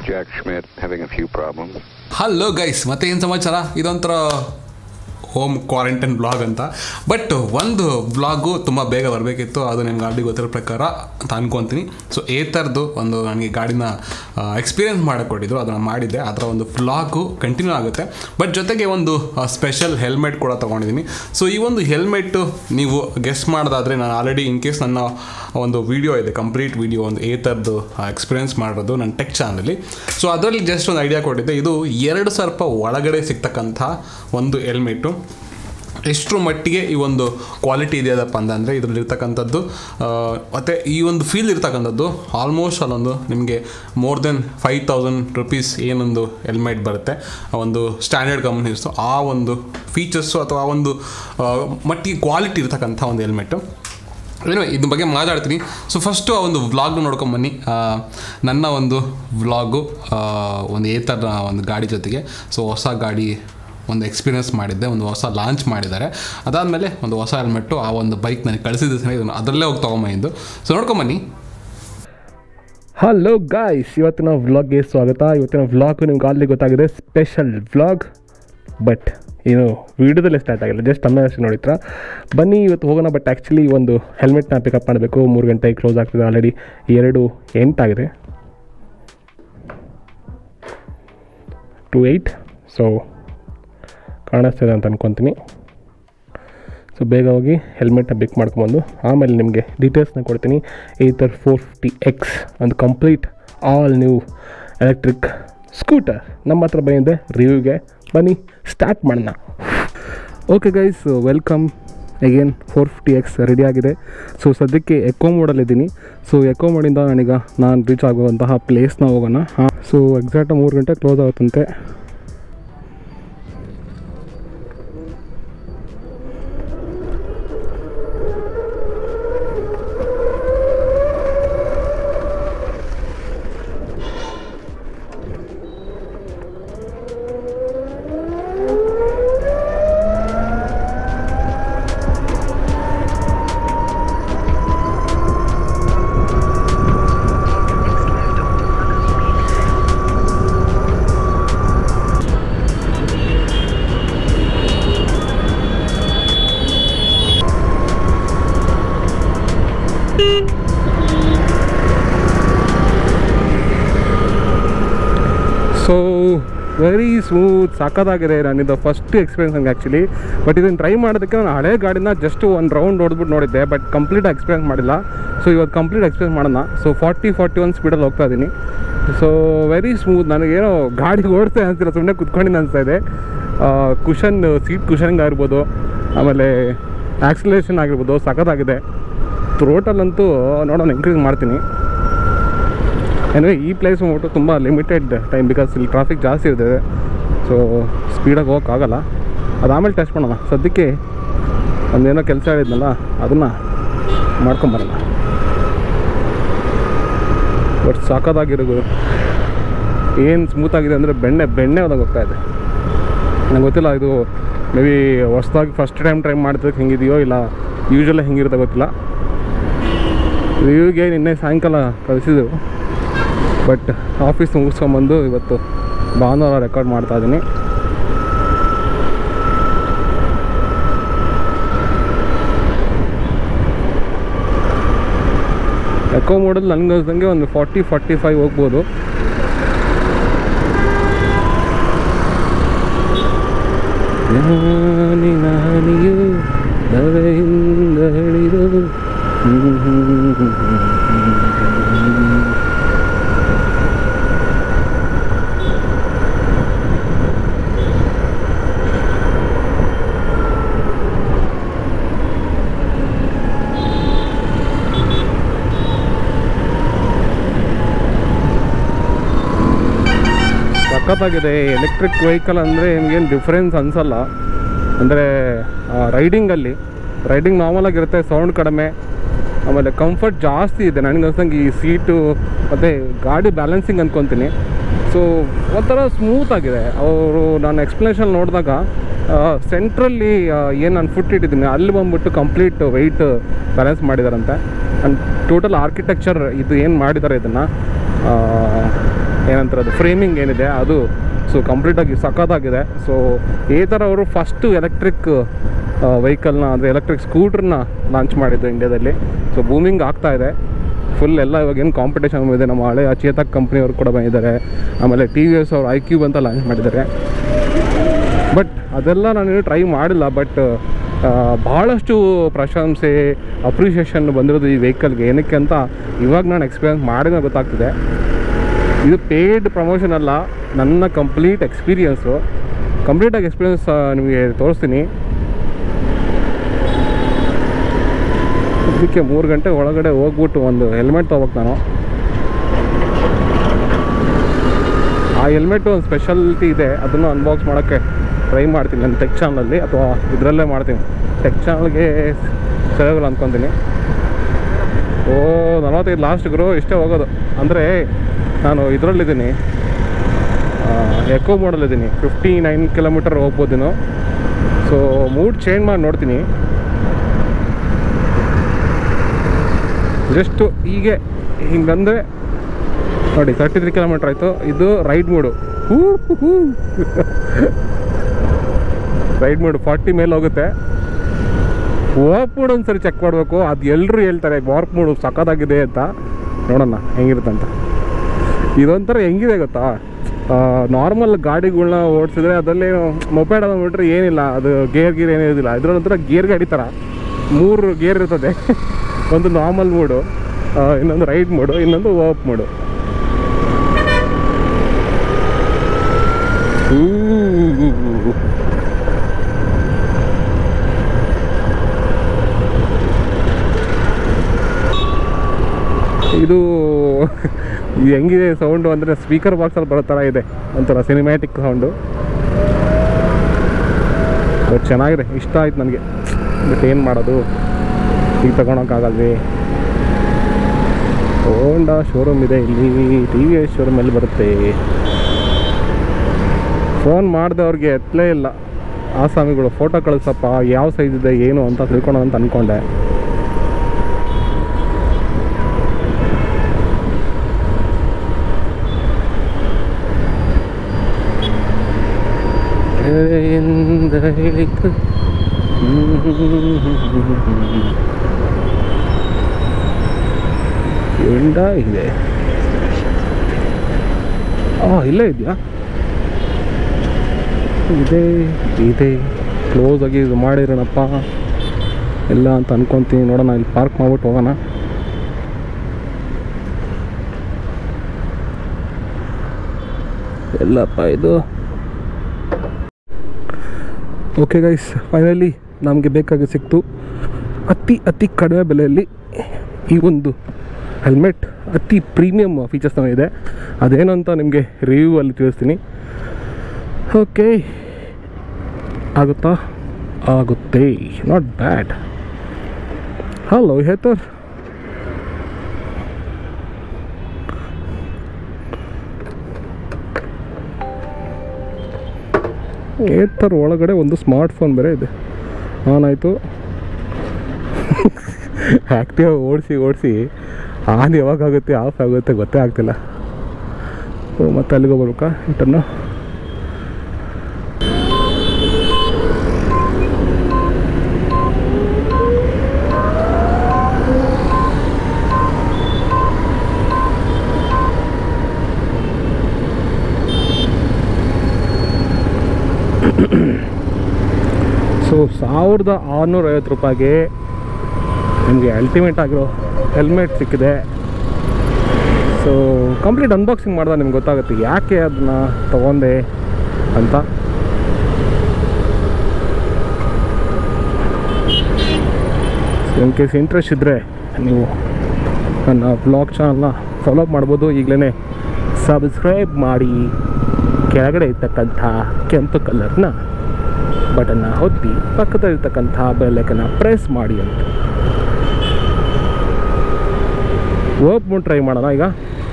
Jack Schmidt having a few problems. ಹಲೋ guys ಮತ್ತೆ ಏನು ಸಮಾಚಾರ ಇದೊಂಥರ ಹೋಮ್ ಕ್ವಾರಂಟೈನ್ ಬ್ಲಾಗ್ ಅಂತ ಬಟ್ ಒಂದು ಬ್ಲಾಗು ತುಂಬ ಬೇಗ ಬರಬೇಕಿತ್ತು ಅದು ನಿಮ್ಗೆ ಆಲ್ರೆಡಿ ಗೊತ್ತಿರೋ ಪ್ರಕಾರ ಅಂತ ಅನ್ಕೊತೀನಿ ಸೊ ಏ ಥರದ್ದು ಒಂದು ನನಗೆ ಗಾಡಿನ ಎಕ್ಸ್ಪೀರಿಯೆನ್ಸ್ ಮಾಡಕ್ಕೆ ಕೊಟ್ಟಿದ್ರು ಅದನ್ನು ಮಾಡಿದ್ದೆ ಅದರ ಒಂದು ಬ್ಲಾಗು ಕಂಟಿನ್ಯೂ ಆಗುತ್ತೆ ಬಟ್ ಜೊತೆಗೆ ಒಂದು ಸ್ಪೆಷಲ್ ಹೆಲ್ಮೆಟ್ ಕೂಡ ತೊಗೊಂಡಿದ್ದೀನಿ ಸೊ ಈ ಒಂದು ಹೆಲ್ಮೆಟ್ಟು ನೀವು ಗೆಸ್ಟ್ ಮಾಡೋದಾದರೆ ನಾನು ಆಲ್ರೆಡಿ ಇನ್ ಕೇಸ್ ನನ್ನ ಒಂದು ವಿಡಿಯೋ ಇದೆ ಕಂಪ್ಲೀಟ್ ವಿಡಿಯೋ ಒಂದು ಏ ಥರದ್ದು ಎಕ್ಸ್ಪೀರಿಯೆನ್ಸ್ ಮಾಡಿರೋದು ನನ್ನ ಟೆಕ್ ಚಾನಲಲ್ಲಿ ಸೊ ಅದರಲ್ಲಿ ಜಸ್ಟ್ ಒಂದು ಐಡಿಯಾ ಕೊಟ್ಟಿದ್ದೆ ಇದು ಎರಡು ಸಾವಿರ ರೂಪಾಯಿ ಒಳಗಡೆ ಸಿಗ್ತಕ್ಕಂಥ ಒಂದು ಹೆಲ್ಮೆಟ್ಟು ಎಷ್ಟರ ಮಟ್ಟಿಗೆ ಈ ಒಂದು ಕ್ವಾಲಿಟಿ ಇದೆಯದಪ್ಪ ಅಂತಂದರೆ ಇದರಲ್ಲಿರ್ತಕ್ಕಂಥದ್ದು ಮತ್ತು ಈ ಒಂದು ಫೀಲ್ ಇರ್ತಕ್ಕಂಥದ್ದು ಆಲ್ಮೋಸ್ಟ್ ಅಲ್ಲೊಂದು ನಿಮಗೆ more than five thousand rupees ಏನೊಂದು ಹೆಲ್ಮೆಟ್ ಬರುತ್ತೆ ಆ ಒಂದು ಸ್ಟ್ಯಾಂಡರ್ಡ್ ಕಂಪ್ನೀಸು ಆ ಒಂದು ಫೀಚರ್ಸು ಅಥವಾ ಆ ಒಂದು ಆ, ಮಟ್ಟಿಗೆ ಕ್ವಾಲಿಟಿ ಇರ್ತಕ್ಕಂಥ ಒಂದು ಹೆಲ್ಮೆಟ್ಟು ಏನೋ ಇದ್ರ ಬಗ್ಗೆ ಮಾತಾಡ್ತೀನಿ ಸೊ ಫಸ್ಟು ಆ ಒಂದು ವ್ಲಾಗ್ನ ನೋಡ್ಕೊಂಬನ್ನಿ ಆ, ನನ್ನ ಒಂದು ವ್ಲಾಗು ಒಂದು ಏ ಥರ ಒಂದು ಗಾಡಿ ಜೊತೆಗೆ ಸೊ ಹೊಸ ಗಾಡಿ ಒಂದು ಎಕ್ಸ್ಪೀರಿಯನ್ಸ್ ಮಾಡಿದ್ದೆ ಒಂದು ಹೊಸ ಲಾಂಚ್ ಮಾಡಿದ್ದಾರೆ ಅದಾದಮೇಲೆ ಒಂದು ಹೊಸ ಹೆಲ್ಮೆಟ್ಟು ಆ ಒಂದು ಬೈಕ್ ನನಗೆ ಕಳಿಸಿದ್ದೆ ಸಹ ಇದನ್ನು ಅದರಲ್ಲೇ ಹೋಗಿ ತೊಗೊಂಬಂದು ಸೊ ನೋಡ್ಕೊಂಬನ್ನಿ ಹಲೋ ಗಾಯ್ಸ್ ಇವತ್ತಿನ ವ್ಲಾಗ್ಗೆ ಸ್ವಾಗತ ಇವತ್ತಿನ ವ್ಲಾಗ್ ನಿಮ್ಗೆ ಆಲ್ರೆಡಿ ಗೊತ್ತಾಗಿದೆ ಸ್ಪೆಷಲ್ ವ್ಲಾಗ್ ಬಟ್ ಏನು ವೀಡಿಯೋದಲ್ಲೇ ಸ್ಟಾರ್ಟ್ ಆಗಿಲ್ಲ ಜಸ್ಟ್ ಅಮ್ಮ ಅಷ್ಟೇ ನೋಡಿತ್ರ ಬನ್ನಿ ಇವತ್ತು ಹೋಗೋಣ ಬಟ್ ಆ್ಯಕ್ಚುಲಿ ಒಂದು ಹೆಲ್ಮೆಟ್ನ ಪಿಕಪ್ ಮಾಡಬೇಕು ಮೂರು ಗಂಟೆಗೆ ಕ್ಲೋಸ್ ಆಗ್ತದೆ ಆಲ್ರೆಡಿ ಎರಡು ಎಂಟಾಗಿದೆ ಟು ಏಯ್ಟ್ ಸೊ ಕಾಣಿಸ್ತಿದೆ ಅಂತ ಅನ್ಕೊತೀನಿ ಸೊ ಬೇಗ ಹೋಗಿ ಹೆಲ್ಮೆಟ್ನ ಬಿಕ್ ಮಾಡ್ಕೊಂಬಂದು ಆಮೇಲೆ ನಿಮಗೆ ಡೀಟೇಲ್ಸ್ನ ಕೊಡ್ತೀನಿ ಏತರ್ ಫೋರ್ ಫಿಫ್ಟಿ ಎಕ್ಸ್ ಒಂದು complete all new electric scooter ನಮ್ಮ ಹತ್ರ ಬಂದಿದೆ ರಿವ್ಯೂಗೆ ಬನ್ನಿ ಸ್ಟಾರ್ಟ್ ಮಾಡೋಣ okay guys welcome again four fifty X ರೆಡಿಯಾಗಿದೆ ಸೊ ಸದ್ಯಕ್ಕೆ ಎಕೋ ಮೋಡಲ್ಲಿದ್ದೀನಿ ಸೊ ಎಕೋ ಮೋಡಿಂದ ನಾನೀಗ ನಾನು ರೀಚ್ ಆಗುವಂತಹ ಪ್ಲೇಸ್ನ ಹೋಗೋಣ ಹಾಂ ಸೊ ಎಕ್ಸಾಕ್ಟ್ ಮೂರು ಗಂಟೆ ಕ್ಲೋಸ್ ಆಗುತ್ತಂತೆ ಸೊ ವೆರಿ ಸ್ಮೂತ್ ಸಖತ್ತಾಗಿದೆ ನಾನಿದು ಫಸ್ಟ್ ಎಕ್ಸ್ಪೀರಿಯನ್ಸ್ ನನಗೆ ಆ್ಯಕ್ಚುಲಿ ಬಟ್ ಇದನ್ನು ಟ್ರೈ ಮಾಡೋದಕ್ಕೆ ನಾನು ಹಳೆ ಗಾಡಿನ ಜಸ್ಟ್ ಒಂದು ರೌಂಡ್ ಹೊಡೆದ್ಬಿಟ್ಟು ನೋಡಿದ್ದೆ ಬಟ್ ಕಂಪ್ಲೀಟ್ ಎಕ್ಸ್ಪೀರಿಯನ್ಸ್ ಮಾಡಿಲ್ಲ ಸೊ ಇವತ್ತು ಕಂಪ್ಲೀಟ್ ಎಕ್ಸ್ಪೀರಿಯನ್ಸ್ ಮಾಡೋಣ ಸೊ ಫಾರ್ಟಿ ಫಾರ್ಟಿ ಒನ್ ಸ್ಪೀಡಲ್ಲಿ ಹೋಗ್ತಾ ಇದ್ದೀನಿ ಸೊ ವೆರಿ ಸ್ಮೂತ್ ನನಗೇನೋ ಗಾಡಿ ಓಡಿಸ್ತಾ ಅನಿಸ್ತಿಲ್ಲ ಸುಮ್ಮನೆ ಕುತ್ಕೊಂಡಿದ್ದು ಅನಿಸ್ತಾ ಇದೆ ಕುಷನ್ ಸೀಟ್ ಕುಷನಿಂಗ್ ಆಗಿರ್ಬೋದು ಆಮೇಲೆ ಆಕ್ಸಿಲೇಷನ್ ಆಗಿರ್ಬೋದು ಸಖತ್ತಾಗಿದೆ ಥ್ರೋಟಲ್ಲಂತೂ ನೋಡೋಣ ಇನ್ಕ್ರೀಸ್ ಮಾಡ್ತೀನಿ ಅಂದರೆ ಈ ಪ್ಲೇಸ್ ಹೋಗ್ಬಿಟ್ಟು ತುಂಬ ಲಿಮಿಟೆಡ್ ಟೈಮ್ ಬಿಕಾಸ್ ಇಲ್ಲಿ ಟ್ರಾಫಿಕ್ ಜಾಸ್ತಿ ಇರ್ತದೆ ಸೊ ಸ್ಪೀಡಾಗಿ ಹೋಗೋಕ್ಕಾಗಲ್ಲ ಅದು ಆಮೇಲೆ ಟೆಸ್ಟ್ ಮಾಡೋಣ ಸದ್ಯಕ್ಕೆ ಒಂದೇನೋ ಕೆಲಸ ಹೇಳಿದ್ನಲ್ಲ ಅದನ್ನು ಮಾಡ್ಕೊಂಬರೋಣ ಬಟ್ ಸಾಕೋದಾಗಿರೋದು ಏನು ಸ್ಮೂತಾಗಿದೆ ಅಂದರೆ ಬೆಣ್ಣೆ ಬೆಣ್ಣೆ ಹೋದಾಗ ಹೋಗ್ತಾ ಇದೆ ನಂಗೆ ಗೊತ್ತಿಲ್ಲ ಇದು ಮೇ ಬಿ ಹೊಸ್ದಾಗಿ ಫಸ್ಟ್ ಟೈಮ್ ಟ್ರೈ ಮಾಡ್ತಿದ್ದಕ್ಕೆ ಹೆಂಗಿದೆಯೋ ಇಲ್ಲ ಯೂಶ್ವಲಿ ಹೆಂಗಿರುತ್ತೆ ಗೊತ್ತಿಲ್ಲ ರಿವ್ಯೂಗೆ ನಿನ್ನೆ ಸಾಯಂಕಾಲ ಕಳಿಸಿದ್ರು ಬಟ್ ಆಫೀಸ್ ಮುಗಿಸ್ಕೊಂಬಂದು ಇವತ್ತು ಭಾನುವಾರ ರೆಕಾರ್ಡ್ ಮಾಡ್ತಾ ಇದ್ದೀನಿ ಎಕೋ ಮೋಡಲ್ ನನಗೆ ಅನ್ಸ್ದಂಗೆ ಒಂದು ಫಾರ್ಟಿ ಫಾರ್ಟಿ ಫೈವ್ ಹೋಗ್ಬೋದು ನಾನಿ ನಾನಿಯು ನವೆಯಿಂದ ಹೇಳಿದು ಸಖತ್ತಾಗಿದೆ ಎಲೆಕ್ಟ್ರಿಕ್ ವೆಹಿಕಲ್ ಅಂದರೆ ನಿಮಗೇನು ಡಿಫ್ರೆನ್ಸ್ ಅನಿಸಲ್ಲ ಅಂದರೆ ರೈಡಿಂಗಲ್ಲಿ ರೈಡಿಂಗ್ ನಾರ್ಮಲ್ ಆಗಿರುತ್ತೆ ಸೌಂಡ್ ಕಡಿಮೆ ಆಮೇಲೆ ಕಂಫರ್ಟ್ ಜಾಸ್ತಿ ಇದೆ ನನಗೆ ಅನ್ಸಂಗೆ ಈ ಸೀಟು ಮತ್ತು ಗಾಡಿ ಬ್ಯಾಲೆನ್ಸಿಂಗ್ ಅಂದ್ಕೊತೀನಿ ಸೊ ಒಂಥರ ಸ್ಮೂತ್ ಆಗಿದೆ ಅವರು ನಾನು ಎಕ್ಸ್ಪ್ಲನೇಷನ್ ನೋಡಿದಾಗ ಸೆಂಟ್ರಲ್ಲಿ ಏನು ನಾನು ಫುಟ್ ಇಟ್ಟಿದ್ದೀನಿ ಅಲ್ಲಿ ಬಂದ್ಬಿಟ್ಟು ಕಂಪ್ಲೀಟ್ ವೆಯ್ಟ್ ಬ್ಯಾಲೆನ್ಸ್ ಮಾಡಿದಾರಂತೆ ಆ್ಯಂಡ್ ಟೋಟಲ್ ಆರ್ಕಿಟೆಕ್ಚರ್ ಇದು ಏನು ಮಾಡಿದ್ದಾರೆ ಇದನ್ನು ಏನಂತಾರೆ ಅದು ಫ್ರೇಮಿಂಗ್ ಏನಿದೆ ಅದು ಸೊ ಕಂಪ್ಲೀಟಾಗಿ ಸಖತ್ತಾಗಿದೆ ಸೊ ಈ ಥರ ಅವರು ಫಸ್ಟು ಎಲೆಕ್ಟ್ರಿಕ್ ವೆಹಿಕಲ್ನ ಅಂದರೆ ಎಲೆಕ್ಟ್ರಿಕ್ ಸ್ಕೂಟ್ರನ್ನ ಲಾಂಚ್ ಮಾಡಿದ್ದು ಇಂಡಿಯಾದಲ್ಲಿ ಸೊ ಬೂಮಿಂಗ್ ಆಗ್ತಾ ಇದೆ ಫುಲ್ ಎಲ್ಲ ಇವಾಗ ಏನು ಕಾಂಪಿಟೇಷನ್ ಇದೆ ನಮ್ಮ ಹಳೆ ಚೇತಕ್ ಕಂಪ್ನಿಯವರು ಕೂಡ ಬಂದಿದ್ದಾರೆ ಆಮೇಲೆ ಟಿ ವಿ ಎಸ್ ಅವರು ಐ ಕ್ಯೂಬ್ ಅಂತ ಲಾಂಚ್ ಮಾಡಿದ್ದಾರೆ ಬಟ್ ಅದೆಲ್ಲ ನಾನು ಟ್ರೈ ಮಾಡಿಲ್ಲ ಬಟ್ ಭಾಳಷ್ಟು ಪ್ರಶಂಸೆ ಅಪ್ರಿಷಿಯೇಷನ್ ಬಂದಿರೋದು ಈ ವೆಹಿಕಲ್ಗೆ ಏನಕ್ಕೆ ಅಂತ ಇವಾಗ ನಾನು ಎಕ್ಸ್ಪೀರಿಯನ್ಸ್ ಮಾಡಿದ್ರೆ ಗೊತ್ತಾಗ್ತಿದೆ ಇದು ಪೇಯ್ಡ್ ಪ್ರಮೋಷನ್ ಅಲ್ಲ ನನ್ನ ಕಂಪ್ಲೀಟ್ ಎಕ್ಸ್ಪೀರಿಯನ್ಸು ಕಂಪ್ಲೀಟಾಗಿ ಎಕ್ಸ್ಪೀರಿಯನ್ಸ್ ನಿಮಗೆ ತೋರಿಸ್ತೀನಿ ಇದಕ್ಕೆ ಮೂರು ಗಂಟೆ ಒಳಗಡೆ ಹೋಗ್ಬಿಟ್ಟು ಒಂದು ಹೆಲ್ಮೆಟ್ ತೊಗೋಬೇಕು ನಾನು ಆ ಹೆಲ್ಮೆಟ್ ಒಂದು ಸ್ಪೆಷಾಲಿಟಿ ಇದೆ ಅದನ್ನು ಅನ್ಬಾಕ್ಸ್ ಮಾಡೋಕ್ಕೆ ಟ್ರೈ ಮಾಡ್ತೀನಿ ನನ್ನ ಟೆಕ್ ಚಾನಲಲ್ಲಿ ಅಥವಾ ಇದರಲ್ಲೇ ಮಾಡ್ತೀನಿ ಟೆಕ್ ಚಾನಲ್ಗೆ ಸರಿಯಾಗಲ್ಲ ಅಂದ್ಕೊತೀನಿ ಓ ನಲವತ್ತೈದು ಲಾಸ್ಟ್ ಗುರು ಇಷ್ಟೇ ಹೋಗೋದು ಅಂದರೆ ನಾನು ಇದರಲ್ಲಿದ್ದೀನಿ ಎಕೋ ಮೋಡಲ್ಲಿದ್ದೀನಿ ಫಿಫ್ಟಿ ನೈನ್ ಕಿಲೋಮೀಟರ್ ಹೋಗ್ಬೋದೇನೋ ಸೊ ಮೂಡ್ ಚೇಂಜ್ ಮಾಡಿ ನೋಡ್ತೀನಿ ಜಸ್ಟು ಹೀಗೆ ಹಿಂಗಂದರೆ ನೋಡಿ ತರ್ಟಿ ತ್ರೀ ಕಿಲೋಮೀಟ್ರ್ ಆಯಿತು ಇದು ರೈಡ್ ಮೂಡು ಹೂ ಹೂ ರೈಡ್ ಮೂಡು ಫಾರ್ಟಿ ಮೇಲೆ ಹೋಗುತ್ತೆ ವಾಕ್ ಮೂಡ್ ಒಂದ್ಸರಿ ಚೆಕ್ ಮಾಡಬೇಕು ಅದು ಎಲ್ಲರೂ ಹೇಳ್ತಾರೆ ವಾರ್ಕ್ ಮೂಡು ಸಖತ್ತಾಗಿದೆ ಅಂತ ನೋಡೋಣ ಹೆಂಗಿರುತ್ತಂತ ಇದೊಂಥರ ಹೆಂಗಿದೆ ಗೊತ್ತಾ ನಾರ್ಮಲ್ ಗಾಡಿಗಳ್ನ ಓಡಿಸಿದ್ರೆ ಅದರಲ್ಲಿ ಮೊಪೇಡ್ ಬಿಟ್ರೆ ಏನಿಲ್ಲ ಅದು ಗೇರ್ ಗೀರ್ ಏನಿರೋದಿಲ್ಲ ಇದ್ರಲ್ಲೊಂಥರ ಗೇರ್ ಗಾಡಿ ಥರ ಮೂರು ಗೇರ್ ಇರ್ತದೆ ಒಂದು ನಾರ್ಮಲ್ ಮೂಡು ಆ, ಇನ್ನೊಂದು ರೈಡ್ ಮೂಡು ಇನ್ನೊಂದು ವಾಕ್ ಮೂಡು ಊ. ಇದು ಇದು ಹೆಂಗಿದೆ ಸೌಂಡು ಅಂದರೆ ಸ್ಪೀಕರ್ ಬಾಕ್ಸಲ್ಲಿ ಬರೋ ಥರ ಇದೆ ಒಂಥರ ಸಿನಿಮ್ಯಾಟಿಕ್ ಸೌಂಡು ಬಟ್ ಚೆನ್ನಾಗಿದೆ ಇಷ್ಟ ಆಯ್ತು ನನಗೆ ಬಟ್ ಏನು ಮಾಡೋದು ಈಗ ತಗೊಳಕ್ಕಾಗಲ್ವೇ ಹೋಂಡಾ ಶೋರೂಮ್ ಇದೆ ಇಲ್ಲಿ ಟಿ ವಿ ಎಸ್ ಶೋರೂಮ್ ಎಲ್ಲಿ ಬರುತ್ತೆ ಫೋನ್ ಮಾಡಿದವ್ರಿಗೆ ಎತ್ತಲೇ ಇಲ್ಲ ಆಸಾಮಿಗಳು ಫೋಟೋ ಕಳಿಸಪ್ಪ ಯಾವ ಸೈಜ್ ಇದೆ ಏನು ಅಂತ ತಿಳ್ಕೊಳೋಣ ಅಂತ ಅಂದ್ಕೊಂಡೆ ಎಂದು ಹೇಳಿತು ಎಂಡ ಇದೆ ಆ ಇಲ್ಲೇ ಇದೆಯಾ ಇದೆ ಇದೆ ಕ್ಲೋಸ್ ಆಗಿ ಇದು ಮಾಡಿರೋಣಪ್ಪ ಎಲ್ಲ ಅಂತ ಅನ್ಕೊಂತೀನಿ ನೋಡೋಣ ಇಲ್ಲಿ ಪಾರ್ಕ್ ಮಾಡ್ಬಿಟ್ಟು ಹೋಗೋಣ ಎಲ್ಲಪ್ಪ ಇದು ಓಕೆ ಗೈಸ್ ಫೈನಲಿ ನಮಗೆ ಬೇಕಾಗಿ ಸಿಕ್ತು ಅತಿ ಅತಿ ಕಡಿಮೆ ಬೆಲೆಯಲ್ಲಿ ಈ ಒಂದು ಹೆಲ್ಮೆಟ್ ಅತಿ ಪ್ರೀಮಿಯಮ್ ಫೀಚರ್ಸ್ ಇದೆ ಅದೇನು ಅಂತ ನಿಮಗೆ ರಿವ್ಯೂ ಅಲ್ಲಿ ತಿಳಿಸ್ತೀನಿ ಓಕೆ ಆಗುತ್ತಾ ಆಗುತ್ತೆ ನಾಟ್ ಬ್ಯಾಡ್ ಹಲೋ ಹೇತರ್ ಏತರ್ ಒಳಗಡೆ ಒಂದು ಸ್ಮಾರ್ಟ್ ಫೋನ್ ಬೇರೆ ಇದೆ ಆನ್ ಆಯಿತು ಆ್ಯಕ್ಟಿವ್ ಓಡಿಸಿ ಓಡಿಸಿ ಆನ್ ಯಾವಾಗ ಆಗುತ್ತೆ ಆಫ್ ಆಗುತ್ತೆ ಗೊತ್ತೇ ಆಗ್ತಿಲ್ಲ ಓ ಮತ್ತೆ ಅಲ್ಲಿಗೆ ಹೋಗ್ಬೇಕಾ ಇಂಟರ್ನು ಸೊ ಸಾವಿರದ ಆರುನೂರ ಐವತ್ತು ರೂಪಾಯಿಗೆ ನಿಮಗೆ ಅಲ್ಟಿಮೇಟ್ ಆಗಿರೋ ಹೆಲ್ಮೆಟ್ ಸಿಕ್ಕಿದೆ ಸೊ ಕಂಪ್ಲೀಟ್ ಅನ್ಬಾಕ್ಸಿಂಗ್ ಮಾಡಿದಾಗ ನಿಮ್ಗೆ ಗೊತ್ತಾಗುತ್ತೆ ಯಾಕೆ ಅದನ್ನ ತೊಗೊಂಡೆ ಅಂತ ಇನ್ ಕೇಸ್ ಇಂಟ್ರೆಸ್ಟ್ ಇದ್ದರೆ ನೀವು ನನ್ನ ಬ್ಲಾಗ್ ಚಾನಲ್ನ ಫಾಲೋ ಮಾಡ್ಬೋದು ಈಗಲೇ ಸಬ್ಸ್ಕ್ರೈಬ್ ಮಾಡಿ ಕೆಳಗಡೆ ಇರ್ತಕ್ಕಂಥ ಕೆಂಪು ಕಲರ್ನ ಬಟನ್ನ ಒತ್ತಿ ಪಕ್ಕದಲ್ಲಿರ್ತಕ್ಕಂಥ ಬೆಲ್ಲೈಕನ್ನ ಪ್ರೆಸ್ ಮಾಡಿ ಅಂತ ಓಪ್ ಮೂಡ್ ಟ್ರೈ ಮಾಡೋಣ ಈಗ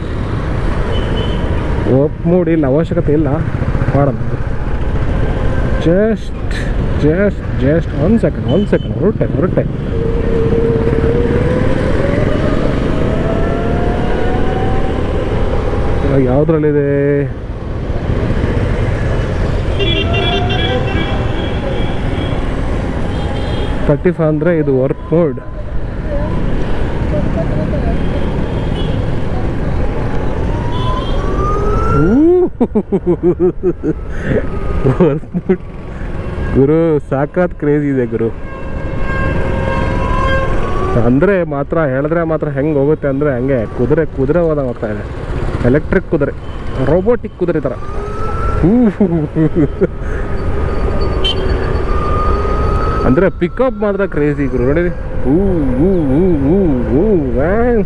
ಓಪ್ ಮೂಡ್ ಇಲ್ಲ ಅವಶ್ಯಕತೆ ಇಲ್ಲ ಮಾಡೋಣ ಜಸ್ಟ್ ಜಸ್ಟ್ ಜಸ್ಟ್ ಒಂದು ಸೆಕೆಂಡ್ ಒಂದು ಸೆಕೆಂಡ್ ಹೊರಟೆ ಹೊರಟೆ ಇವಾಗ ಯಾವುದ್ರಲ್ಲಿದೆ ತರ್ಟಿ ಫೈವ್ ಅಂದರೆ ಇದು ವರ್ಕ್ ಮೋಡ್ ವರ್ಕ್ ಮೋಡ್ ಗುರು ಸಾಕಾತ್ ಕ್ರೇಜ್ ಇದೆ ಗುರು ಅಂದರೆ ಮಾತ್ರ ಹೇಳಿದ್ರೆ ಮಾತ್ರ ಹೆಂಗೆ ಹೋಗುತ್ತೆ ಅಂದರೆ ಹಂಗೆ ಕುದುರೆ ಕುದುರೆ ಹೋದಂಗೆ ಹೋಗ್ತಾ ಇದೆ ಎಲೆಕ್ಟ್ರಿಕ್ ಕುದುರೆ ರೋಬೋಟಿಕ್ ಕುದುರೆ ಥರ ಅಂದರೆ ಪಿಕಪ್ ಮಾತ್ರ ಕ್ರೇಜಿ ಗುರು ನೋಡಿರಿ ಹೂ ಹೂ ಹೂ ಹೂ ಹೂ ವ್ಯಾನ್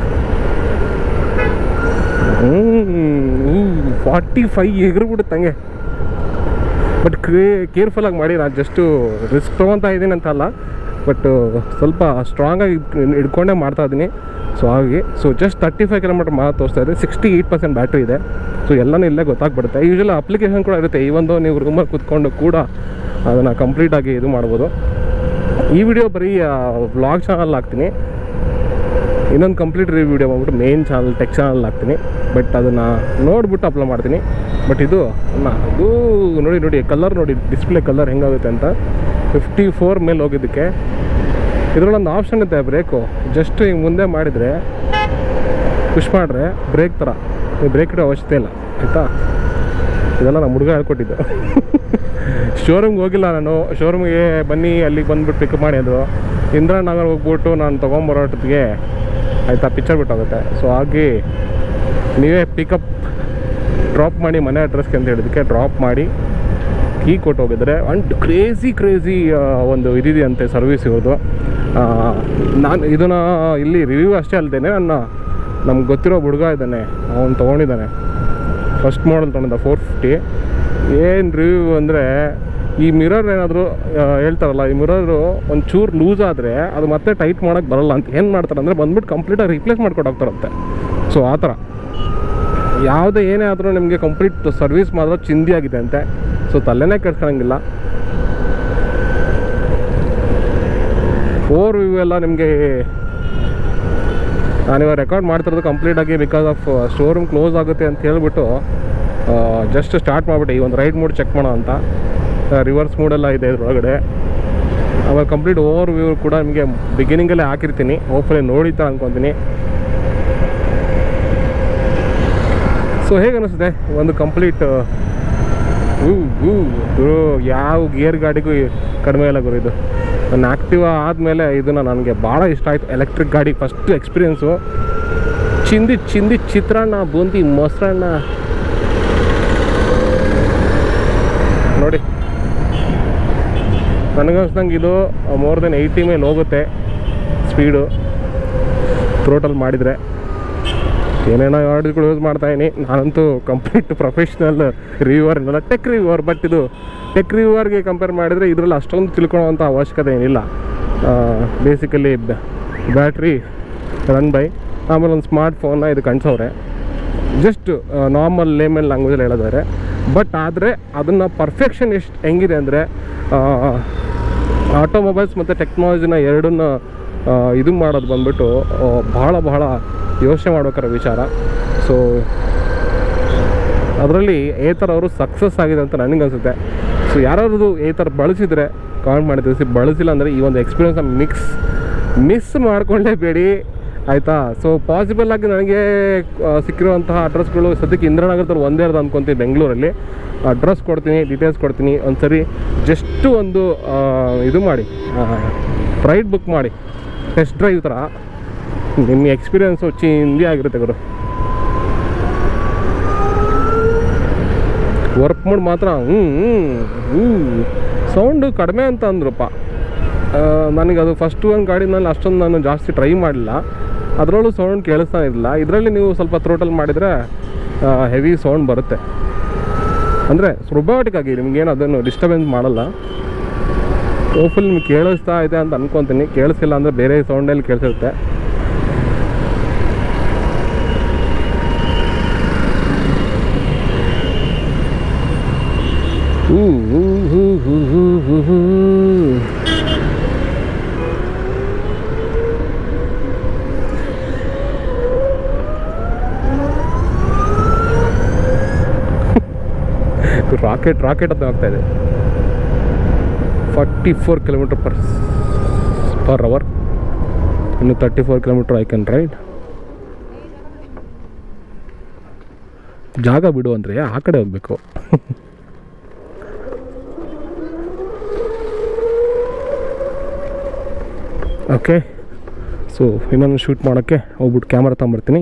ಹ್ಞೂ ಫಾರ್ಟಿ ಫೈ ಎಗರ್ಬಿಡುತ್ತೆ ಹಂಗೆ ಬಟ್ ಕ್ರೇ ಕೇರ್ಫುಲ್ಲಾಗಿ ಮಾಡಿ ನಾನು ಜಸ್ಟು ರಿಸ್ಕ್ ತೊಗೊತಾ ಇದ್ದೀನಿ ಅಂತ ಅಲ್ಲ ಬಟ್ ಸ್ವಲ್ಪ ಸ್ಟ್ರಾಂಗಾಗಿ ಹಿಡ್ಕೊಂಡೇ ಮಾಡ್ತಾ ಇದ್ದೀನಿ ಸೊ ಹಾಗೆ so just thirty five kilometre ಮಾತ್ರ ತೋರಿಸ್ತಾ ಇದೆ ಸಿಕ್ಸ್ಟಿ ಏಯ್ಟ್ ಪರ್ಸೆಂಟ್ ಬ್ಯಾಟ್ರಿ ಇದೆ ಸೊ ಎಲ್ಲನೂ ಇಲ್ಲೇ ಗೊತ್ತಾಗ್ಬಿಡುತ್ತೆ ಯೂಶಲಿ ಅಪ್ಲಿಕೇಶನ್ ಕೂಡ ಇರುತ್ತೆ ಈ ಒಂದು ನೀವು ರೂಮಲ್ಲಿ ಕೂತ್ಕೊಂಡು ಕೂಡ ಅದನ್ನು ಕಂಪ್ಲೀಟಾಗಿ ಇದು ಮಾಡ್ಬೋದು ಈ ವಿಡಿಯೋ ಬರೀ ವ್ಲಾಗ್ ಚಾನಲ್ ಹಾಕ್ತೀನಿ ಇನ್ನೊಂದು ಕಂಪ್ಲೀಟ್ ರಿವ್ಯೂ ವಿಡಿಯೋ ಮಾಡ್ಬಿಟ್ಟು ಮೇನ್ ಚಾನಲ್ ಟೆಕ್ ಚಾನಲ್ ಹಾಕ್ತೀನಿ ಬಟ್ ಅದನ್ನು ನೋಡ್ಬಿಟ್ಟು ಅಪ್ಲೋಡ್ ಮಾಡ್ತೀನಿ ಬಟ್ ಇದು ನಾ ಇದು ನೋಡಿ ನೋಡಿ ಕಲರ್ ನೋಡಿ ಡಿಸ್ಪ್ಲೇ ಕಲರ್ ಹೆಂಗಾಗುತ್ತೆ ಅಂತ ಫಿಫ್ಟಿ ಫೋರ್ ಮೇಲೆ ಹೋಗಿದ್ದಕ್ಕೆ ಇದರಲ್ಲೊಂದು ಆಪ್ಷನ್ ಇದೆ ಬ್ರೇಕು ಜಸ್ಟ್ ಹಿಂಗೆ ಮುಂದೆ ಮಾಡಿದರೆ ಪುಷ್ ಮಾಡಿದ್ರೆ ಬ್ರೇಕ್ ಥರ ನೀವು ಬ್ರೇಕ್ ಇಡೋ ಅವಶ್ಯಕತೆ ಇಲ್ಲ ಆಯಿತಾ ಇದೆಲ್ಲ ನಮ್ಮ ಹುಡುಗ ಹೇಳ್ಕೊಟ್ಟಿದ್ದು ಶೋರೂಮ್ಗೆ ಹೋಗಿಲ್ಲ ನಾನು ಶೋರೂಮ್ಗೆ ಬನ್ನಿ ಅಲ್ಲಿಗೆ ಬಂದ್ಬಿಟ್ಟು ಪಿಕಪ್ ಮಾಡಿ ಅಂದರು ಇಂದ್ರಾನಗರ್ ಹೋಗ್ಬಿಟ್ಟು ನಾನು ತೊಗೊಂಬರೋಟ್ಟಿಗೆ ಆಯಿತಾ ಪಿಕ್ಚರ್ ಬಿಟ್ಟೋಗುತ್ತೆ ಸೊ ಹಾಗೆ ನೀವೇ ಪಿಕಪ್ ಡ್ರಾಪ್ ಮಾಡಿ ಮನೆ ಅಡ್ರೆಸ್ಗೆ ಅಂತ ಹೇಳಿದ್ದಕ್ಕೆ ಡ್ರಾಪ್ ಮಾಡಿ ಕೀ ಕೊಟ್ಟು ಹೋಗಿದ್ರೆ ಅಂಡ್ ಕ್ರೇಜಿ ಕ್ರೇಜಿ ಒಂದು ಇದಿದೆಯಂತೆ ಸರ್ವಿಸ್ ಇವ್ರದ್ದು ನಾನು ಇದನ್ನು ಇಲ್ಲಿ ರಿವ್ಯೂ ಅಷ್ಟೇ ಅಲ್ದೇನೆ ನನ್ನ ನಮ್ಗೆ ಗೊತ್ತಿರೋ ಹುಡುಗ ಇದ್ದಾನೆ ಅವನು ತೊಗೊಂಡಿದ್ದಾನೆ ಫಸ್ಟ್ ಮಾಡಲ್ ತೊಗೊಂಡಿದ್ದ ಫೋರ್ ಫಿಫ್ಟಿ ಏನು ರಿವ್ಯೂ ಅಂದರೆ ಈ ಮಿರರ್ ಏನಾದರೂ ಹೇಳ್ತಾರಲ್ಲ ಈ ಮಿರರು ಒಂಚೂರು ಲೂಸ್ ಆದರೆ ಅದು ಮತ್ತೆ ಟೈಟ್ ಮಾಡೋಕ್ಕೆ ಬರಲ್ಲ ಅಂತ ಏನು ಮಾಡ್ತಾರೆ ಅಂದರೆ ಬಂದ್ಬಿಟ್ಟು ಕಂಪ್ಲೀಟಾಗಿ ರಿಪ್ಲೇಸ್ ಮಾಡ್ಕೊಂಡು ಹೋಗ್ತಾರಂತೆ ಸೊ ಆ ಥರ ಯಾವುದೇ ಏನೇ ಆದರೂ ನಿಮಗೆ ಕಂಪ್ಲೀಟ್ ಸರ್ವಿಸ್ ಮಾತ್ರ ಚಿಂದಿ ಆಗಿದೆ ಅಂತೆ ಸೊ ತಲೆನೇ ಕೆಡ್ಸ್ಕೊಳಂಗಿಲ್ಲ ಓವರ್ ವ್ಯೂ ಎಲ್ಲ ನಿಮಗೆ ನಾನಿವಾಗ ರೆಕಾರ್ಡ್ ಮಾಡ್ತಿರೋದು ಕಂಪ್ಲೀಟಾಗಿ ಬಿಕಾಸ್ ಆಫ್ ಶೋರೂಮ್ ಕ್ಲೋಸ್ ಆಗುತ್ತೆ ಅಂತ ಹೇಳ್ಬಿಟ್ಟು ಜಸ್ಟ್ ಸ್ಟಾರ್ಟ್ ಮಾಡಿಬಿಟ್ಟೆ ಈ ಒಂದು ರೈಡ್ ಮೂಡ್ ಚೆಕ್ ಮಾಡೋ ಅಂತ ರಿವರ್ಸ್ ಮೂಡೆಲ್ಲ ಇದೆ ಇದ್ರೊಳಗಡೆ ಆಮೇಲೆ ಕಂಪ್ಲೀಟ್ ಓವರ್ ವ್ಯೂ ಕೂಡ ನಿಮಗೆ ಬಿಗಿನಿಂಗಲ್ಲೇ ಹಾಕಿರ್ತೀನಿ ಹೋಪ್ಫುಲಿ ನೋಡಿತಾ ಅನ್ಕೊತೀನಿ ಸೊ ಹೇಗೆ ಅನಿಸುತ್ತೆ ಒಂದು ಕಂಪ್ಲೀಟ್ ಹೂ ಹೂ ಗುರು ಯಾವ ಗೇರ್ ಗಾಡಿಗೂ ಕಡಿಮೆ ಇಲ್ಲ ಗುರು ಇದು ನನ್ನ ಆ್ಯಕ್ಟಿವಾ ಆದಮೇಲೆ ಇದನ್ನು ನನಗೆ ಭಾಳ ಇಷ್ಟ ಆಯಿತು ಎಲೆಕ್ಟ್ರಿಕ್ ಗಾಡಿ ಫಸ್ಟ್ ಎಕ್ಸ್ಪೀರಿಯೆನ್ಸು ಚಿಂದಿ ಚಿಂದಿ ಚಿತ್ರಾನ್ನ ಬೂಂದಿ ಮೊಸರನ್ನ ನೋಡಿ ನನಗನ್ಸ್ದಂಗೆ ಇದು ಮೋರ್ ದೆನ್ ಏಯ್ಟಿ ಮೇಲೆ ಹೋಗುತ್ತೆ ಸ್ಪೀಡು ಟೋಟಲ್ ಮಾಡಿದರೆ ಏನೇನೋ ವರ್ಡ್ಗಳು ಯೂಸ್ ಮಾಡ್ತಾಯಿನಿ ನಾನಂತೂ ಕಂಪ್ಲೀಟ್ ಪ್ರೊಫೆಷ್ನಲ್ ರಿವ್ಯೂವರ್ ಏನಲ್ಲ ಟೆಕ್ ರಿವ್ಯೂವರ್ ಬಟ್ ಇದು ಟೆಕ್ ರಿವ್ಯೂವರ್ಗೆ ಕಂಪೇರ್ ಮಾಡಿದರೆ ಇದರಲ್ಲಿ ಅಷ್ಟೊಂದು ತಿಳ್ಕೊಳ್ಳೋವಂಥ ಅವಶ್ಯಕತೆ ಏನಿಲ್ಲ ಬೇಸಿಕಲಿ ಬ್ಯಾಟ್ರಿ ರನ್ ಬೈ ಆಮೇಲೆ ಒಂದು ಸ್ಮಾರ್ಟ್ ಫೋನ್ನ ಇದು ಕಣ್ಸವ್ರೆ ಜಸ್ಟ್ ನಾರ್ಮಲ್ ಲೇಮೆಲ್ ಲ್ಯಾಂಗ್ವೇಜಲ್ಲಿ ಹೇಳಿದ್ದಾರೆ ಬಟ್ ಆದರೆ ಅದನ್ನು ಪರ್ಫೆಕ್ಷನ್ ಎಷ್ಟು ಹೆಂಗಿದೆ ಅಂದರೆ ಆಟೋಮೊಬೈಲ್ಸ್ ಮತ್ತು ಟೆಕ್ನಾಲಜಿನ ಎರಡನ್ನ ಆ, ಇದು ಮಾಡೋದು ಬಂದ್ಬಿಟ್ಟು ಆ, ಬಹಳ ಬಹಳ ಯೋಚನೆ ಮಾಡ್ಬೇಕಾರೆ ವಿಚಾರ ಸೊ ಅದರಲ್ಲಿ ಏತರ್ ಅವರು ಸಕ್ಸಸ್ ಆಗಿದೆ ಅಂತ ನನಗೆ ಅನಿಸುತ್ತೆ ಸೊ ಯಾರಾದ್ರು ಏತರ್ ಬಳಸಿದರೆ ಕಾಮೆಂಟ್ ಮಾಡಿ ತಿಳಿಸಿ ಬಳಸಿಲ್ಲ ಅಂದರೆ ಈ ಒಂದು ಎಕ್ಸ್ಪೀರಿಯನ್ಸ್ನ ಮಿಕ್ಸ್ ಮಿಸ್ ಮಾಡ್ಕೊಳ್ಳೇಬೇಡಿ ಆಯಿತಾ ಸೊ ಪಾಸಿಬಲ್ ಆಗಿ ನನಗೆ ಆ, ಸಿಕ್ಕಿರುವಂತಹ ಅಡ್ರೆಸ್ಗಳು ಸದ್ಯಕ್ಕೆ ಇಂದ್ರನಗರದಲ್ಲಿ ಒಂದೇ ಇರೋದು ಅಂದ್ಕೊತೀನಿ ಬೆಂಗಳೂರಲ್ಲಿ ಅಡ್ರೆಸ್ ಕೊಡ್ತೀನಿ ಡೀಟೇಲ್ಸ್ ಕೊಡ್ತೀನಿ ಒಂದು ಸರಿ ಜಸ್ಟು ಒಂದು ಆ, ಇದು ಮಾಡಿ ರೈಡ್ ಬುಕ್ ಮಾಡಿ ಟೆಸ್ಟ್ ಡ್ರೈವ್ ಥರ ನಿಮ್ಮ ಎಕ್ಸ್ಪೀರಿಯನ್ಸು ಚಿಂದಿ ಆಗಿರುತ್ತೆ ಗುರು ವರ್ಕ್ ಮೋಡ್ ಮಾತ್ರ ಹ್ಞೂ ಹ್ಞೂ ಸೌಂಡು ಕಡಿಮೆ ಅಂತ ಅಂದ್ರಪ್ಪ ಆ, ನನಗೆ ಅದು ಫಸ್ಟ್ ಒಂದು ಗಾಡಿನಲ್ಲಿ ಅಷ್ಟೊಂದು ನಾನು ಜಾಸ್ತಿ ಟ್ರೈ ಮಾಡಲಿಲ್ಲ ಅದರಲ್ಲೂ ಸೌಂಡ್ ಕೇಳಿಸ್ತಾ ಇರಲಿಲ್ಲ ಇದರಲ್ಲಿ ನೀವು ಸ್ವಲ್ಪ ಥ್ರೋಟಲ್ ಮಾಡಿದರೆ ಹೆವಿ ಸೌಂಡ್ ಬರುತ್ತೆ ಅಂದರೆ ರೊಬಾಟಿಕ್ ಆಗಿ ನಿಮ್ಗೇನು ಅದನ್ನು ಡಿಸ್ಟರ್ಬೆನ್ಸ್ ಮಾಡಲ್ಲ ಹೋಪ್ಫುಲ್ ನಿಮ್ಗೆ ಕೇಳಿಸ್ತಾ ಇದೆ ಅಂತ ಅನ್ಕೊತೀನಿ ಕೇಳಿಸಿಲ್ಲ ಅಂದರೆ ಬೇರೆ ಸೌಂಡಲ್ಲಿ ಕೇಳಿಸಿರುತ್ತೆ ಹೂ ಹೂ ಹೂ ಹೂ ಹೂ ಹೂ ಹೂ. ರಾಕೆಟ್ ರಾಕೆಟ್ ಅಂತ ಆಗ್ತಾ ಇದೆ forty four kilometre per per hour ಇನ್ನು thirty four kilometre I can ride ಜಾಗ ಬಿಡು ಅಂದರೆ ಆ ಕಡೆ ಹೋಗಬೇಕು ಓಕೆ ಸೊ ಇನ್ನೊಂದು ಶೂಟ್ ಮಾಡೋಕ್ಕೆ ಹೋಗ್ಬಿಟ್ಟು ಕ್ಯಾಮ್ರಾ ತೊಗೊಂಬರ್ತೀನಿ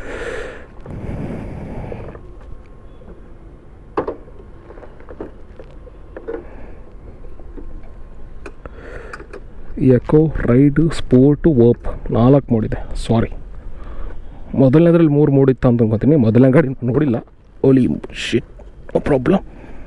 ಎಕೋ ರೈಡು ಸ್ಪೋರ್ಟು ವರ್ಪ್ ನಾಲ್ಕು ಮೋಡಿದೆ ಸಾರಿ ಮೊದಲನೇದ್ರಲ್ಲಿ ಮೂರು ಮೂಡಿತ್ತು ಅಂತ ಅನ್ಕೋತೀನಿ ಮೊದಲನೇ ಗಾಡಿ ನಾನು ನೋಡಿಲ್ಲ ಓಲಿ ಶಿಟ್ ನೋ ಪ್ರಾಬ್ಲಮ್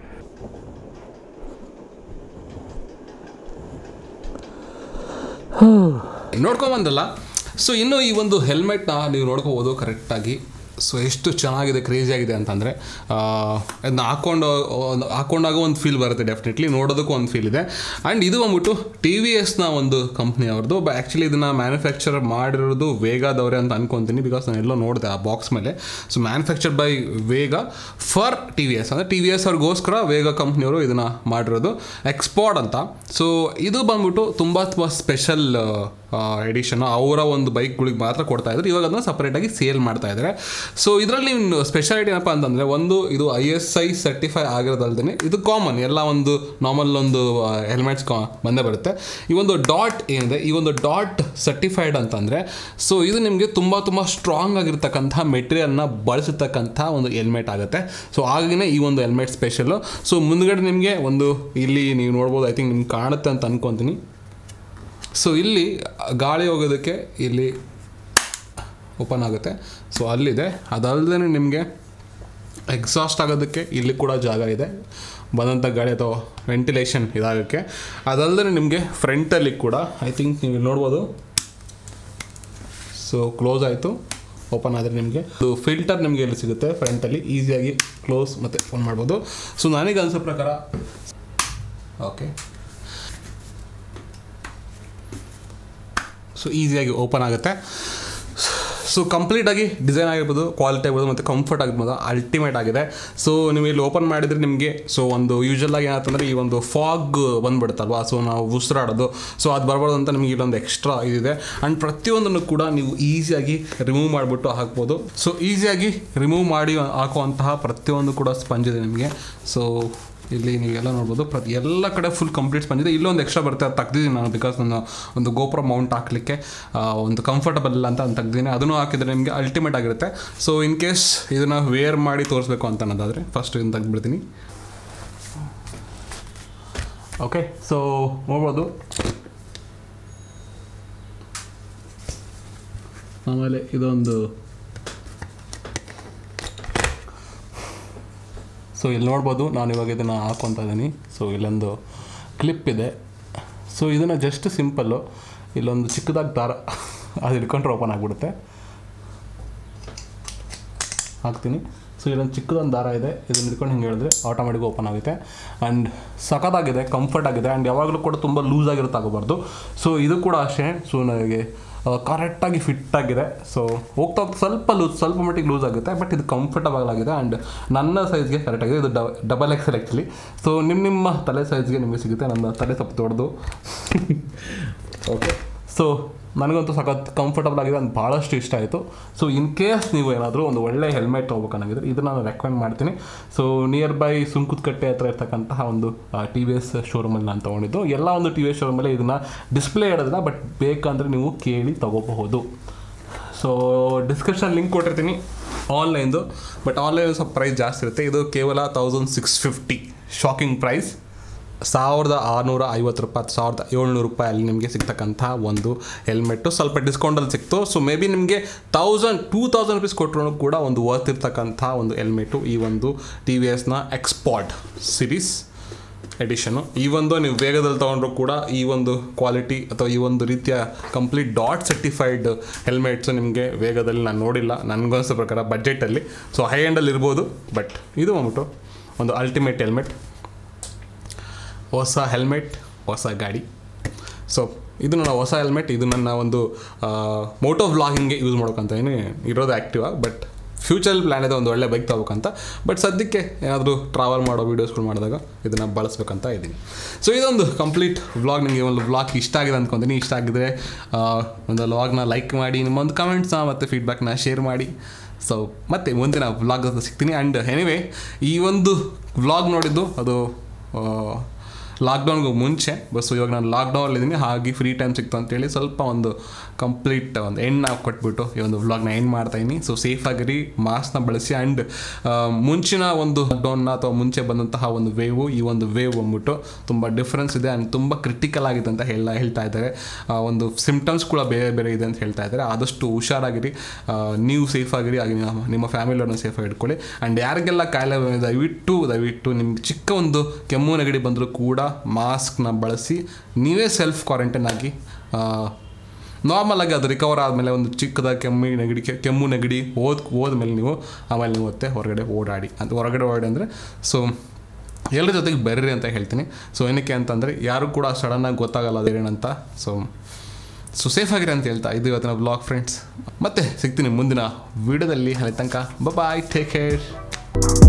ನೋಡ್ಕೊಂಬಂದಲ್ಲ ಸೊ ಇನ್ನು ಈ ಒಂದು ಹೆಲ್ಮೆಟ್ನ ನೀವು ನೋಡ್ಕೋಬೋದು ಕರೆಕ್ಟಾಗಿ ಸೊ ಎಷ್ಟು ಚೆನ್ನಾಗಿದೆ ಕ್ರೇಜಿ ಆಗಿದೆ ಅಂತಂದರೆ ಅದನ್ನ ಹಾಕೊಂಡು ಒಂದು ಹಾಕೊಂಡಾಗ ಒಂದು ಫೀಲ್ ಬರುತ್ತೆ ಡೆಫಿನೆಟ್ಲಿ ನೋಡೋದಕ್ಕೂ ಒಂದು ಫೀಲ್ ಇದೆ ಆ್ಯಂಡ್ ಇದು ಬಂದ್ಬಿಟ್ಟು ಟಿ ವಿ ಎಸ್ನ ಒಂದು ಕಂಪ್ನಿ ಅವ್ರದ್ದು ಬ ಆ್ಯಕ್ಚುಲಿ ಇದನ್ನು ಮ್ಯಾನುಫ್ಯಾಕ್ಚರ್ ಮಾಡಿರೋದು ವೇಗಾದವ್ರೆ ಅಂತ ಅನ್ಕೊತೀನಿ ಬಿಕಾಸ್ ನಾನು ಎಲ್ಲೋ ನೋಡಿದೆ ಆ ಬಾಕ್ಸ್ ಮೇಲೆ so manufacture by Vega for T V S ಅಂದರೆ ಟಿ ವಿ ಎಸ್ ಅವ್ರಿಗೋಸ್ಕರ ವೇಗ ಕಂಪ್ನಿಯವರು ಇದನ್ನು ಮಾಡಿರೋದು ಎಕ್ಸ್ಪೋರ್ಟ್ ಅಂತ ಸೊ ಇದು ಬಂದ್ಬಿಟ್ಟು ತುಂಬ ತುಂಬ ಸ್ಪೆಷಲ್ ಎಡಿಷನ್ ಅವರ ಒಂದು ಬೈಕ್ಗಳಿಗೆ ಮಾತ್ರ ಕೊಡ್ತಾ ಇದ್ರು ಇವಾಗ ಅದನ್ನು ಸಪ್ರೇಟಾಗಿ ಸೇಲ್ ಮಾಡ್ತಾ ಇದ್ದಾರೆ ಸೊ ಇದರಲ್ಲಿ ಸ್ಪೆಷಾಲಿಟಿ ಏನಪ್ಪ ಅಂತಂದರೆ ಒಂದು ಇದು ಐ ಎಸ್ ಐ ಸರ್ಟಿಫೈ ಆಗಿರೋದಲ್ದೇ ಇದು ಕಾಮನ್ ಎಲ್ಲ ಒಂದು ನಾರ್ಮಲ್ ಒಂದು ಹೆಲ್ಮೆಟ್ಸ್ ಕಾ ಬಂದೇ ಬರುತ್ತೆ ಈ ಒಂದು ಡಾಟ್ ಏನಿದೆ ಈ ಒಂದು ಡಾಟ್ ಸರ್ಟಿಫೈಡ್ ಅಂತಂದರೆ ಸೊ ಇದು ನಿಮಗೆ ತುಂಬ ತುಂಬ ಸ್ಟ್ರಾಂಗ್ ಆಗಿರ್ತಕ್ಕಂಥ ಮೆಟೀರಿಯಲ್ನ ಬಳಸಿರ್ತಕ್ಕಂಥ ಒಂದು ಹೆಲ್ಮೆಟ್ ಆಗುತ್ತೆ ಸೊ ಹಾಗೇ ಈ ಒಂದು ಹೆಲ್ಮೆಟ್ ಸ್ಪೆಷಲ್ಲು ಸೊ ಮುಂದ್ಗಡೆ ನಿಮಗೆ ಒಂದು ಇಲ್ಲಿ ನೀವು ನೋಡ್ಬೋದು ಐ ಥಿಂಕ್ ನಿಮ್ಗೆ ಕಾಣುತ್ತೆ ಅಂತ ಅನ್ಕೊತೀನಿ ಸೊ ಇಲ್ಲಿ ಗಾಳಿ ಹೋಗೋದಕ್ಕೆ ಇಲ್ಲಿ ಓಪನ್ ಆಗುತ್ತೆ ಸೊ ಅಲ್ಲಿದೆ ಅದಲ್ಲದೆ ನಿಮಗೆ ಎಕ್ಸಾಸ್ಟ್ ಆಗೋದಕ್ಕೆ ಇಲ್ಲಿ ಕೂಡ ಜಾಗ ಇದೆ ಬಂದಂಥ ಗಾಳಿ ಅಥವಾ ವೆಂಟಿಲೇಷನ್ ಇದಾಗೋಕ್ಕೆ ಅದಲ್ಲದೆ ನಿಮಗೆ ಫ್ರಂಟಲ್ಲಿ ಕೂಡ ಐ ಥಿಂಕ್ ನೀವು ಇಲ್ಲಿ ನೋಡ್ಬೋದು ಸೊ ಕ್ಲೋಸ್ ಆಯಿತು ಓಪನ್ ಆದರೆ ನಿಮಗೆ ಇದು ಫಿಲ್ಟರ್ ನಿಮಗೆ ಇಲ್ಲಿ ಸಿಗುತ್ತೆ ಫ್ರಂಟಲ್ಲಿ ಈಸಿಯಾಗಿ ಕ್ಲೋಸ್ ಮತ್ತು ಓಪನ್ ಮಾಡ್ಬೋದು ಸೊ ನನಗೆ ಅನಿಸೋ ಪ್ರಕಾರ ಓಕೆ ಸೊ ಈಸಿಯಾಗಿ ಓಪನ್ ಆಗುತ್ತೆ ಸೊ ಕಂಪ್ಲೀಟಾಗಿ ಡಿಸೈನ್ ಆಗಿರ್ಬೋದು ಕ್ವಾಲಿಟಿ ಆಗ್ಬೋದು ಮತ್ತು ಕಂಫರ್ಟ್ ಆಗಿರ್ಬೋದು ಅಲ್ಟಿಮೇಟ್ ಆಗಿದೆ ಸೊ ನೀವು ಇಲ್ಲಿ ಓಪನ್ ಮಾಡಿದರೆ ನಿಮಗೆ ಸೊ ಒಂದು ಯೂಶಲ್ ಆಗಿ ಏನಂತಂದರೆ ಈ ಒಂದು ಫಾಗ್ ಬಂದ್ಬಿಡುತ್ತಲ್ವಾ ಸೊ ನಾವು ಉಸಿರಾಡೋದು ಸೊ ಅದು ಬರ್ಬಾರ್ದು ಅಂತ ನಿಮಗೆ ಇಲ್ಲೊಂದು ಎಕ್ಸ್ಟ್ರಾ ಇದಿದೆ ಆ್ಯಂಡ್ ಪ್ರತಿಯೊಂದನ್ನು ಕೂಡ ನೀವು ಈಸಿಯಾಗಿ ರಿಮೂವ್ ಮಾಡಿಬಿಟ್ಟು ಹಾಕ್ಬೋದು ಸೊ ಈಸಿಯಾಗಿ ರಿಮೂವ್ ಮಾಡಿ ಹಾಕುವಂತಹ ಪ್ರತಿಯೊಂದು ಕೂಡ ಸ್ಪಂಜ್ ಇದೆ ನಿಮಗೆ ಸೊ ಇಲ್ಲಿ ನೀವೆಲ್ಲ ನೋಡ್ಬೋದು ಪ್ರತಿ ಎಲ್ಲ ಕಡೆ ಫುಲ್ ಕಂಪ್ಲೀಟ್ ಸ್ಪಂಜ್ ಇದೆ ಇಲ್ಲೊಂದು ಎಕ್ಸ್ಟ್ರಾ ಬರುತ್ತೆ ಅದು ತೆಗ್ದಿದ್ದೀನಿ ನಾನು ಬಿಕಾಸ್ ನಾನು ಒಂದು ಗೋಪುರ ಮೌಂಟ್ ಹಾಕಲಿಕ್ಕೆ ಒಂದು ಕಂಫರ್ಟಬಲ್ ಇಲ್ಲ ಅಂತ ತೆಗ್ದಿದ್ದೀನಿ ಅದನ್ನು ಹಾಕಿದರೆ ನಿಮಗೆ ಅಲ್ಟಿಮೇಟ್ ಆಗಿರುತ್ತೆ ಸೊ ಇನ್ ಕೇಸ್ ಇದನ್ನು ವೇರ್ ಮಾಡಿ ತೋರಿಸ್ಬೇಕು ಅಂತ ಅನ್ನೋದಾದರೆ ಫಸ್ಟ್ ಇದನ್ನು ತೆಗ್ದುಬಿಡ್ತೀನಿ ಓಕೆ ಸೊ ನೋಡ್ಬೋದು ಆಮೇಲೆ ಇದೊಂದು ಸೊ ಇಲ್ಲಿ ನೋಡ್ಬೋದು ನಾನು ಇವಾಗ ಇದನ್ನು ಹಾಕ್ಕೊತಾ ಇದ್ದೀನಿ ಸೊ ಇಲ್ಲೊಂದು ಕ್ಲಿಪ್ ಇದೆ ಸೊ ಇದನ್ನು ಜಸ್ಟ್ ಸಿಂಪಲ್ಲು ಇಲ್ಲೊಂದು ಚಿಕ್ಕದಾಗಿ ದಾರ ಅದು ಹಿಡ್ಕೊಂಡ್ರೆ ಓಪನ್ ಆಗಿಬಿಡುತ್ತೆ ಹಾಕ್ತೀನಿ ಸೊ ಇಲ್ಲೊಂದು ಚಿಕ್ಕದೊಂದು ದಾರ ಇದೆ ಇದನ್ನ ಹಿಡ್ಕೊಂಡು ಹಿಂಗೆ ಹೇಳಿದ್ರೆ ಆಟೋಮೆಟಿಕ್ ಓಪನ್ ಆಗುತ್ತೆ ಆ್ಯಂಡ್ ಸಖತ್ತಾಗಿದೆ ಕಂಫರ್ಟ್ ಆಗಿದೆ ಆ್ಯಂಡ್ ಯಾವಾಗಲೂ ಕೂಡ ತುಂಬ ಲೂಸ್ ಆಗಿರುತ್ತೆ ಆಗೋಬಾರ್ದು ಸೊ ಇದು ಕೂಡ ಅಷ್ಟೇ ಸೊ ನನಗೆ ಕರೆಕ್ಟಾಗಿ ಫಿಟ್ ಆಗಿದೆ ಸೊ ಹೋಗ್ತಾ ಹೋಗ್ತಾ ಸ್ವಲ್ಪ ಲೂಸ್ ಸ್ವಲ್ಪ ಮಟ್ಟಿಗೆ ಲೂಸ್ ಆಗುತ್ತೆ ಬಟ್ ಇದು ಕಂಫರ್ಟಬಲ್ ಆಗಿದೆ ಆ್ಯಂಡ್ ನನ್ನ ಸೈಜ್ಗೆ ಕರೆಕ್ಟಾಗಿದೆ ಇದು ಡಬಲ್ ಎಕ್ಸೆಲ್ ಆ್ಯಕ್ಚುಲಿ ಸೊ ನಿಮ್ಮ ನಿಮ್ಮ ತಲೆ ಸೈಜ್ಗೆ ನಿಮಗೆ ಸಿಗುತ್ತೆ ನನ್ನ ತಲೆ ಸ್ವಲ್ಪ ದೊಡ್ಡದು ಓಕೆ ಸೊ ನನಗಂತೂ ಸಖತ್ ಕಂಫರ್ಟಬಲ್ ಆಗಿದೆ ಅಂತ ಭಾಳಷ್ಟು ಇಷ್ಟ ಆಯಿತು ಸೊ ಇನ್ ಕೇಸ್ ನೀವು ಏನಾದರೂ ಒಂದು ಒಳ್ಳೆ ಹೆಲ್ಮೆಟ್ ತೊಗೋಬೇಕನ್ನಾಗಿದ್ರೆ ಇದನ್ನು ನಾನು ರೆಕಮೆಂಡ್ ಮಾಡ್ತೀನಿ ಸೊ ನಿಯರ್ ಬೈ ಸುಂಕುತ್ಕಟ್ಟೆ ಹತ್ರ ಇರ್ತಕ್ಕಂತಹ ಒಂದು ಟಿ ವಿ ಎಸ್ ಶೋರೂಮಲ್ಲಿ ನಾನು ತೊಗೊಂಡಿದ್ದು ಎಲ್ಲ ಒಂದು ಟಿ ವಿ ಎಸ್ ಶೋರೂಮಲ್ಲಿ ಇದನ್ನು ಡಿಸ್ಪ್ಲೇ ಇಡೋದಿಲ್ಲ ಬಟ್ ಬೇಕಂದರೆ ನೀವು ಕೇಳಿ ತೊಗೋಬಹುದು ಸೊ ಡಿಸ್ಕ್ರಿಪ್ಷನ್ ಲಿಂಕ್ ಕೊಟ್ಟಿರ್ತೀನಿ ಆನ್ಲೈನ್ದು ಬಟ್ ಆನ್ಲೈನ್ ಸ್ವಲ್ಪ ಪ್ರೈಸ್ ಜಾಸ್ತಿ ಇರುತ್ತೆ ಇದು ಕೇವಲ thousand six fifty shocking price ಸಾವಿರದ ಆರುನೂರ ಐವತ್ತು ರೂಪಾಯಿ ಅಥವಾ ಸಾವಿರದ ಏಳ್ನೂರು ರೂಪಾಯಿ ಅಲ್ಲಿ ನಿಮಗೆ ಸಿಗ್ತಕ್ಕಂಥ ಒಂದು ಹೆಲ್ಮೆಟ್ಟು ಸ್ವಲ್ಪ ಡಿಸ್ಕೌಂಟಲ್ಲಿ ಸಿಕ್ತು ಸೊ ಮೇ ಬಿ ನಿಮಗೆ ತೌಸಂಡ್ ಟೂ ತೌಸಂಡ್ ರುಪೀಸ್ ಕೊಟ್ಟರು ಕೂಡ ಒಂದು ವರ್ತ್ ಇರ್ತಕ್ಕಂಥ ಒಂದು ಹೆಲ್ಮೆಟು ಈ ಒಂದು ಟಿ ವಿ ಎಸ್ನ ಎಕ್ಸ್ಪಾಟ್ ಸಿರೀಸ್ ಎಡಿಷನು ಈ ಒಂದು ನೀವು ವೇಗದಲ್ಲಿ ತೊಗೊಂಡ್ರು ಕೂಡ ಈ ಒಂದು ಕ್ವಾಲಿಟಿ ಅಥವಾ ಈ ಒಂದು ರೀತಿಯ ಕಂಪ್ಲೀಟ್ ಡಾಟ್ ಸರ್ಟಿಫೈಡ್ ಹೆಲ್ಮೆಟ್ಸು ನಿಮಗೆ ವೇಗದಲ್ಲಿ ನಾನು ನೋಡಿಲ್ಲ ನನಗನ್ಸೋ ಪ್ರಕಾರ ಬಜೆಟಲ್ಲಿ ಸೊ ಹೈ ಎಂಡಲ್ಲಿ ಇರ್ಬೋದು ಬಟ್ ಇದು ಬಂದ್ಬಿಟ್ಟು ಒಂದು ಅಲ್ಟಿಮೇಟ್ ಹೆಲ್ಮೆಟ್ ಹೊಸ ಹೆಲ್ಮೆಟ್ ಹೊಸ ಗಾಡಿ ಸೊ ಇದು ನನ್ನ ಹೊಸ ಹೆಲ್ಮೆಟ್ ಇದು ನನ್ನ ಒಂದು ಮೋಟೋ ವ್ಲಾಗಿಂಗ್ಗೆ ಯೂಸ್ ಮಾಡ್ಕೊತೀನಿ ಇರೋದು ಆ್ಯಕ್ಟಿವ್ ಬಟ್ ಫ್ಯೂಚರಲ್ಲಿ ಪ್ಲ್ಯಾನ್ ಇದೆ ಒಂದು ಒಳ್ಳೆ ಬೈಕ್ ತಗೋಬೇಕಂತ ಬಟ್ ಸದ್ಯಕ್ಕೆ ಏನಾದರೂ ಟ್ರಾವೆಲ್ ಮಾಡೋ ವೀಡಿಯೋಸ್ಗಳು ಮಾಡಿದಾಗ ಇದನ್ನು ಬಳಸ್ಬೇಕಂತ ಇದ್ದೀನಿ ಸೊ ಇದೊಂದು ಕಂಪ್ಲೀಟ್ ವ್ಲಾಗ್ ನಿಮಗೆ ಒಂದು ವ್ಲಾಗ್ ಇಷ್ಟ ಆಗಿದೆ ಅಂದ್ಕೊತೀನಿ ಇಷ್ಟ ಆಗಿದ್ರೆ ಆ, ಒಂದು ವ್ಲಾಗ್ನ ಲೈಕ್ ಮಾಡಿ ನಿಮ್ಮ ಒಂದು ಕಮೆಂಟ್ಸ್ನ ಮತ್ತು ಫೀಡ್ಬ್ಯಾಕ್ನ ಶೇರ್ ಮಾಡಿ ಸೊ ಮತ್ತೆ ಮುಂದಿನ ವ್ಲಾಗ್ ಸಿಗ್ತೀನಿ ಆ್ಯಂಡ್ ಎನಿವೇ ಈ ಒಂದು ವ್ಲಾಗ್ ನೋಡಿದ್ದು ಅದು ಲಾಕ್ಡೌನ್ಗೂ ಮುಂಚೆ ಬಸ್ ಇವಾಗ ನಾನು ಲಾಕ್ಡೌನಲ್ಲಿದ್ದೀನಿ ಹಾಗೆ ಫ್ರೀ ಟೈಮ್ ಸಿಕ್ತು ಅಂತೇಳಿ ಸ್ವಲ್ಪ ಒಂದು ಕಂಪ್ಲೀಟ್ ಒಂದು ಎಣ್ಣೆ ಕೊಟ್ಬಿಟ್ಟು ಈ ಒಂದು ವ್ಲಾಗ್ನ ಎಂಡ್ ಮಾಡ್ತಾಯಿದ್ದೀನಿ ಸೊ ಸೇಫ್ ಆಗಿರಿ ಮಾಸ್ಕ್ನ ಬಳಸಿ ಆ್ಯಂಡ್ ಮುಂಚಿನ ಒಂದು ಲಾಕ್ಡೌನ್ನ ಅಥವಾ ಮುಂಚೆ ಬಂದಂತಹ ಒಂದು ವೇವು ಈ ಒಂದು ವೇವ್ ಬಂದ್ಬಿಟ್ಟು ತುಂಬ ಡಿಫ್ರೆನ್ಸ್ ಇದೆ ಆ್ಯಂಡ್ ತುಂಬ ಕ್ರಿಟಿಕಲ್ ಆಗಿದೆ ಅಂತ ಹೇಳ ಹೇಳ್ತಾ ಇದ್ದಾರೆ ಆ, ಒಂದು ಸಿಮ್ಟಮ್ಸ್ ಕೂಡ ಬೇರೆ ಬೇರೆ ಇದೆ ಅಂತ ಹೇಳ್ತಾ ಇದ್ದಾರೆ ಆದಷ್ಟು ಹುಷಾರಾಗಿರಿ ಆ, ನೀವು ಸೇಫ್ ಆಗಿರಿ ಹಾಗೆ ನಿಮ್ಮ ನಿಮ್ಮ ಫ್ಯಾಮಿಲಿಯವ್ರನ್ನ ಸೇಫಾಗಿ ಇಟ್ಕೊಳ್ಳಿ ಆ್ಯಂಡ್ ಯಾರಿಗೆಲ್ಲ ಕಾಯಿಲೆ ಬಂದಿದೆ, ದಯವಿಟ್ಟು ದಯವಿಟ್ಟು ನಿಮ್ಗೆ ಚಿಕ್ಕ ಒಂದು ಕೆಮ್ಮು ನೆಗಡಿ ಬಂದರೂ ಕೂಡ ಮಾಸ್ಕ್ನ ಬಳಸಿ ನೀವೇ ಸೆಲ್ಫ್ ಕ್ವಾರಂಟೈನ್ ಆಗಿ ನಾರ್ಮಲ್ ಆಗಿ ಅದು ರಿಕವರ್ ಆದಮೇಲೆ ಒಂದು ಚಿಕ್ಕದ ಕೆಮ್ಮು ನೆಗಡಿ ಕೆ- ಕೆಮ್ಮು ನೆಗಡಿ ಓದ್ ಹೋದ್ಮೇಲೆ ನೀವು ಆಮೇಲೆ ನೀವು ಮತ್ತೆ ಹೊರಗಡೆ ಓಡಾಡಿ ಅಂತ ಹೊರಗಡೆ ಓಡಾಡಿ ಅಂದರೆ ಸೊ ಎಲ್ಲರ ಜೊತೆಗೆ ಬೆರ್ರಿ ಅಂತ ಹೇಳ್ತೀನಿ ಸೊ ಏನಕ್ಕೆ ಅಂತಂದರೆ ಯಾರು ಕೂಡ ಸಡನ್ನಾಗಿ ಗೊತ್ತಾಗಲ್ಲ ಅದೇನಂತ ಸೊ ಸೊ ಸೇಫ್ ಆಗಿರಿ ಅಂತ ಹೇಳ್ತಾ ಇದು ಇವತ್ತಿನ ಬ್ಲಾಗ್ ಫ್ರೆಂಡ್ಸ್ ಮತ್ತೆ ಸಿಗ್ತೀನಿ ಮುಂದಿನ ವಿಡಿಯೋದಲ್ಲಿ ಅಲ್ಲಿ ತನಕ ಬಾಯ್ ಟೇಕ್ ಕೇರ್